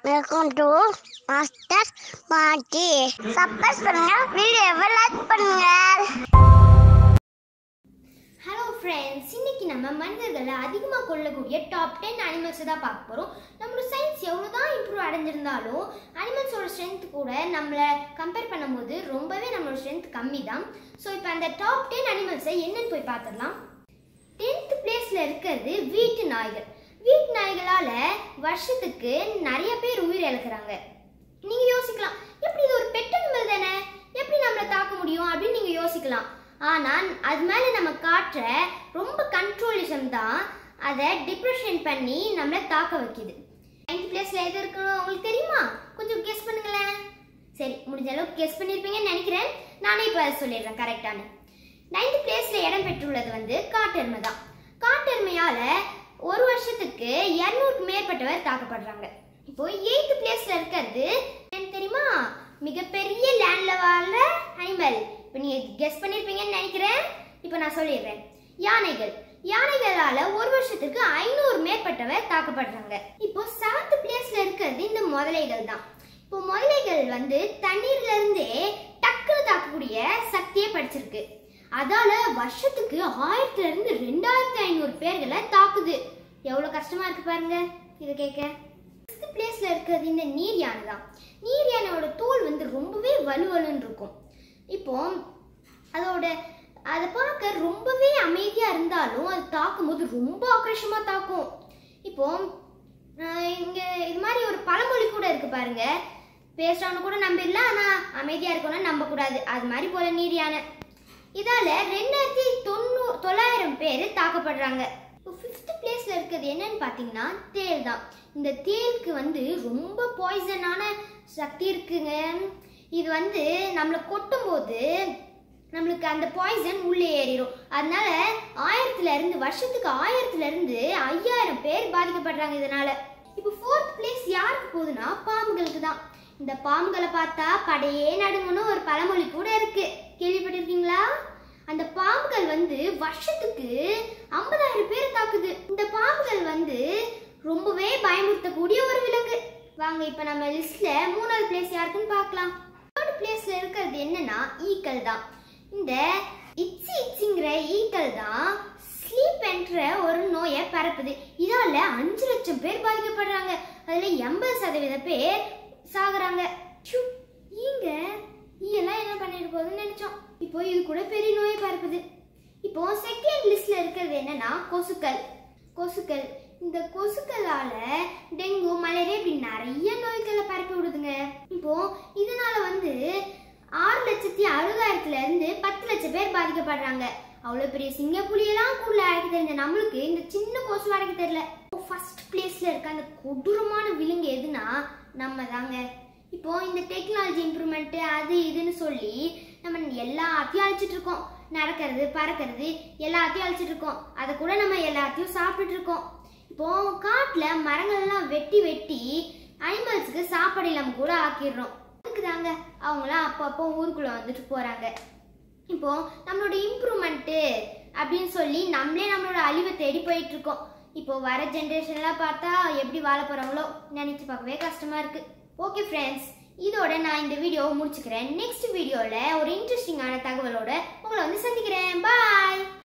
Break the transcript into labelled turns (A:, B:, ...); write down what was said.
A: welcome to master பாட்டி subscribe பண்ணுங்க வீடியோவை லைக் பண்ணுங்க
B: ஹலோ ஃப்ரெண்ட்ஸ் இன்னைக்கு நம்ம மனிதர்களை அதிகமாக கொள்ளக்கூடிய டாப் டென் அனிமல்ஸை தான் பார்க்க போகிறோம் நம்மளோட சயின்ஸ் எவ்வளோ தான் இம்ப்ரூவ் அடைஞ்சிருந்தாலும் அனிமல்ஸோட ஸ்ட்ரென்த் கூட நம்மளை கம்பேர் பண்ணும்போது ரொம்பவே நம்மளோட ஸ்ட்ரென்த் கம்மி தான் ஸோ இப்போ அந்த டாப் டென் அனிமல்ஸை என்னன்னு போய் பார்த்துடலாம் டென்த் பிளேஸில் இருக்கிறது வீட்டு நாய்கள் வீட்டு நாய்களால் வருஷத்துக்கு நிறைய பேர் உயிர் இழக்கிறாங்க நீங்கள் யோசிக்கலாம் எப்படி இது ஒரு பெட் அனிமல் தானே எப்படி நம்மளை தாக்க முடியும் அப்படின்னு நீங்கள் யோசிக்கலாம் ஆனால் அது மேலே நம்ம காட்டுற ரொம்ப கண்ட்ரோலிசம் தான் அதை டிப்ரெஷன் பண்ணி நம்மளை தாக்க வைக்குது நைன்த் பிளேஸில் எது இருக்குன்னு உங்களுக்கு தெரியுமா கொஞ்சம் கெஸ் பண்ணுங்களேன் சரி முடிஞ்ச அளவுக்கு கெஸ் பண்ணியிருப்பீங்கன்னு நினைக்கிறேன் நானே இப்போ அதை சொல்லிடுறேன் கரெக்டானு நைன்த் பிளேஸ்ல இடம் பெற்றுள்ளது வந்து காட்டெருமை தான் காட்டெருமையால ஒரு வருஷத்துக்கு இரநூறுக்கு மேற்பட்டவர் தாக்கப்படுறாங்க இப்போ எயித்து பிளேஸ்ல இருக்கிறது என்ன தெரியுமா மிகப்பெரிய லேண்ட்ல வாழ்ற அனிமல் இப்போ நீங்க கெஸ் பண்ணிருப்பீங்கன்னு நினைக்கிறேன் இப்போ நான் சொல்லிடுறேன் யானைகள் யானைகளால ஒரு வருஷத்துக்கு ஐநூறு மேற்பட்டவர் தாக்கப்படுறாங்க இப்போ செவன்த் பிளேஸ்ல இருக்கிறது இந்த முதலைகள் தான் இப்போ முதலைகள் வந்து தண்ணீர்ல இருந்தே டக்குன்னு தாக்கக்கூடிய சக்தியை படிச்சிருக்கு அதால வருஷத்துக்கு ஆயிரத்துல இருந்து ரெண்டாயிரத்தி ஐநூறு பேர்களை தாக்குது எவ்வளவு கஷ்டமா இருக்கு பாருங்க இதை கேட்க சிக்ஸ்த் பிளேஸ்ல இருக்கிறது இந்த நீர் யானை தான் நீர் யானையோட தோல் வந்து ரொம்பவே வலுவலுன்னு இருக்கும் இப்போ அதோட அதை பார்க்க ரொம்பவே அமைதியா இருந்தாலும் அது தாக்கும் போது ரொம்ப ஆக்ரோஷமா தாக்கும் இப்போ ஆஹ் இங்க இது மாதிரி ஒரு பழமொழி கூட இருக்கு பாருங்க பேசுறவனு கூட நம்பிடலாம் ஆனா அமைதியா இருக்கணும்னு நம்ப கூடாது அது மாதிரி போல நீர் யானை இதால ரெண்டாயிரத்தி தொண்ணூ தொள்ளாயிரம் பேர் தாக்கப்படுறாங்க இப்போ ஃபிஃப்த் பிளேஸ்ல இருக்கிறது என்னன்னு பார்த்தீங்கன்னா தேல் தான் இந்த தேலுக்கு வந்து ரொம்ப பாய்சனான சக்தி இருக்குங்க இது வந்து நம்மளை கொட்டும் போது நம்மளுக்கு அந்த பாய்சன் உள்ளே ஏறிடும் அதனால ஆயிரத்துல இருந்து வருஷத்துக்கு ஆயிரத்துல இருந்து ஐயாயிரம் பேர் பாதிக்கப்படுறாங்க இதனால இப்போ ஃபோர்த் பிளேஸ் யாருக்கு போகுதுன்னா பாம்புகளுக்கு தான் இந்த பாம்புகளை பார்த்தா படையே நடுங்கன்னு ஒரு பழமொழி கூட இருக்கு கேள்விப்பட்டிருக்கீங்களா அந்த பாம்புகள் வந்து வருஷத்துக்கு ஐம்பதாயிரம் பேர் தாக்குது இந்த பாம்புகள் வந்து ரொம்பவே பயமுறுத்தக்கூடிய ஒரு விலங்கு வாங்க இப்ப நம்ம லிஸ்ட்ல மூணாவது பிளேஸ் யாருக்குன்னு பார்க்கலாம் தேர்ட் பிளேஸ்ல இருக்கிறது என்னன்னா ஈக்கள் தான் இந்த இச்சி இச்சிங்கிற ஈக்கள் தான் ஸ்லீப் என்ற ஒரு நோயை பரப்புது இதால அஞ்சு லட்சம் பேர் பாதிக்கப்படுறாங்க அதுல எண்பது சதவீத பேர் சாகுறாங்க ஷூ, ஈங்க ஈயெல்லாம் என்ன பண்ணிட்டு போகுதுன்னு நினைச்சோம் இப்போ இது கூட பெரிய நோயை பரப்புது இப்போ செகண்ட் லிஸ்ட்ல இருக்கிறது என்னன்னா கொசுக்கள் கொசுக்கள் இந்த கொசுக்களால டெங்கு மலேரியா இப்படி நிறைய நோய்களை பரப்பி விடுதுங்க இப்போ இதனால வந்து ஆறு லட்சத்தி அறுபதாயிரத்துல இருந்து பத்து லட்சம் பேர் பாதிக்கப்படுறாங்க அவ்வளவு பெரிய சிங்கப்புலியெல்லாம் கூட அழைக்க தெரிஞ்ச நம்மளுக்கு இந்த சின்ன கொசு அழைக்க தெரியல ஃபர்ஸ்ட் பிளேஸ்ல இருக்க அந்த கொடூரமான விலங்கு எதுனா நம்ம தாங்க இப்போ இந்த டெக்னாலஜி இம்ப்ரூவ்மெண்ட் அது இதுன்னு சொல்லி நம்ம எல்லாத்தையும் அழிச்சிட்டு இருக்கோம் நடக்கிறது பறக்கிறது எல்லாத்தையும் அழிச்சிட்டு இருக்கோம் அதை கூட நம்ம எல்லாத்தையும் சாப்பிட்டுட்டு இருக்கோம் இப்போ காட்டுல மரங்கள்லாம் வெட்டி வெட்டி அனிமல்ஸுக்கு சாப்பாடு இல்லாம கூட ஆக்கிடுறோம் அதுக்கு தாங்க அவங்களாம் அப்பப்போ ஊருக்குள்ள வந்துட்டு போறாங்க இப்போ நம்மளோட இம்ப்ரூவ்மெண்ட்டு அப்படின்னு சொல்லி நம்மளே நம்மளோட அழிவை தேடி போயிட்டு இருக்கோம் இப்போ வர ஜென்ரேஷன்லாம் பார்த்தா எப்படி வாழ போறாங்களோ நினைச்சு பார்க்கவே கஷ்டமா இருக்கு ஓகே ஃப்ரெண்ட்ஸ் இதோட நான் இந்த வீடியோவை முடிச்சுக்கிறேன் நெக்ஸ்ட் வீடியோவில் ஒரு இன்ட்ரெஸ்டிங்கான தகவலோட உங்களை வந்து சந்திக்கிறேன் பாய்